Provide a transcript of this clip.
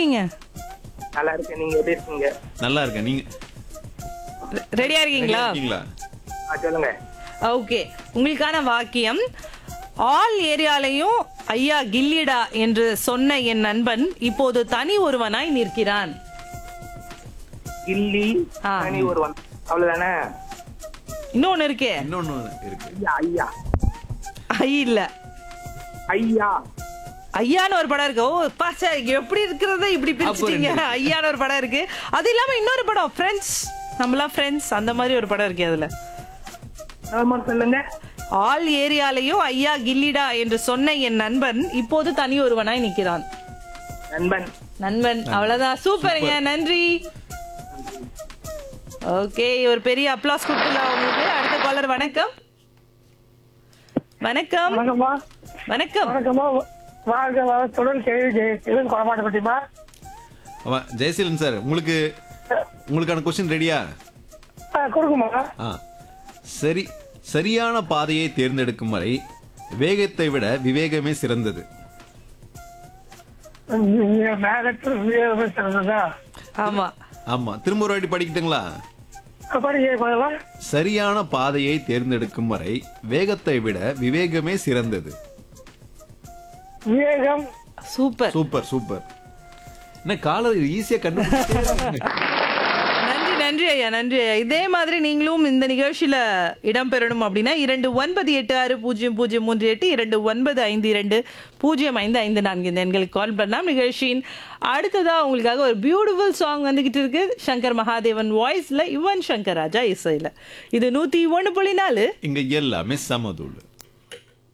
இருக்கீங்க நல்லா இருக்கேன் நீங்க எப்படி இருக்கீங்க நல்லா இருக்கேன் நீங்க ரெ- ரெடியா இருக்கீங்களா இருக்கீங்களா ஆ, சொல்லுங்க ஓகே உங்களுக்கான வாக்கியம் ஆல் ஏரியாலையும் ஐயா கில்லிடா என்று சொன்ன என் நண்பன் இப்போது தனி ஒருவனாய் நிற்கிறான் கில்லி ஆ. தனி ஒருவன் அவ்வளவுதானே இன்னொன்னு இருக்கே இன்னொன்னு இருக்கு ஐயா ஐயா ஐ இல்ல ஐயா ஐயான்னு ஒரு படம் இருக்கு ஓ பாச்சா எப்படி இருக்கிறத இப்படி பிரிச்சுட்டீங்க ரெண்டு ஐயான்னு ஒரு படம் இருக்கு அது இல்லாம இன்னொரு படம் ஃப்ரெண்ட்ஸ் நம்மளாம் ஃப்ரெண்ட்ஸ் அந்த மாதிரி ஒரு படம் இருக்கு அதுல ஆமா சொல்லுங்க ஆல் ஏரியாலையும் ஐயா கில்லிடா என்று சொன்ன என் நண்பன் இப்போது தனி ஒருவனாய் நிற்கிறான் நண்பன் நண்பன் அவ்வளவுதான் சூப்பருங்க நன்றி ஓகே ஒரு பெரிய அப்ளாஸ் கொடுத்துலாம் உங்களுக்கு அடுத்த காலர் வணக்கம் வணக்கம் வணக்கம்மா வணக்கம் வணக்கம்மா வாழ்க வளத்துடன் கேள்வி ஜெயசீலன் குறமாட்டப்பட்டிமா ஆமா ஜெயசீலன் சார் உங்களுக்கு உங்களுக்கான கொஸ்டின் ரெடியா கொடுக்குமா ஆ சரி சரியான பாதையை தேர்ந்தெடுக்கும் வரை வேகத்தை விட விவேகமே சிறந்தது மேகத்தில் உயர்வு சிறந்ததா ஆமா ஆமா திரும்ப ஒரு வாட்டி படிக்கட்டுங்களா படிக்க போதெல்லாம் சரியான பாதையை தேர்ந்தெடுக்கும் வரை வேகத்தை விட விவேகமே சிறந்தது விவேகம் சூப்பர் சூப்பர் சூப்பர் என்ன காலர் ஈஸியா கண்டுபிடிச்சு நன்றி நன்றி ஐயா நன்றி ஐயா இதே மாதிரி நீங்களும் இந்த நிகழ்ச்சியில இடம்பெறணும் அப்படின்னா இரண்டு ஒன்பது எட்டு ஆறு பூஜ்ஜியம் பூஜ்ஜியம் மூன்று எட்டு இரண்டு ஒன்பது ஐந்து இரண்டு பூஜ்ஜியம் ஐந்து ஐந்து நான்கு இந்த எண்களுக்கு கால் பண்ணலாம் நிகழ்ச்சியின் அடுத்ததா உங்களுக்காக ஒரு பியூட்டிஃபுல் சாங் வந்துகிட்டு இருக்கு சங்கர் மகாதேவன் வாய்ஸ்ல யுவன் சங்கர் ராஜா இசையில இது நூத்தி ஒண்ணு புள்ளி நாலு இங்க எல்லாமே சமதூள்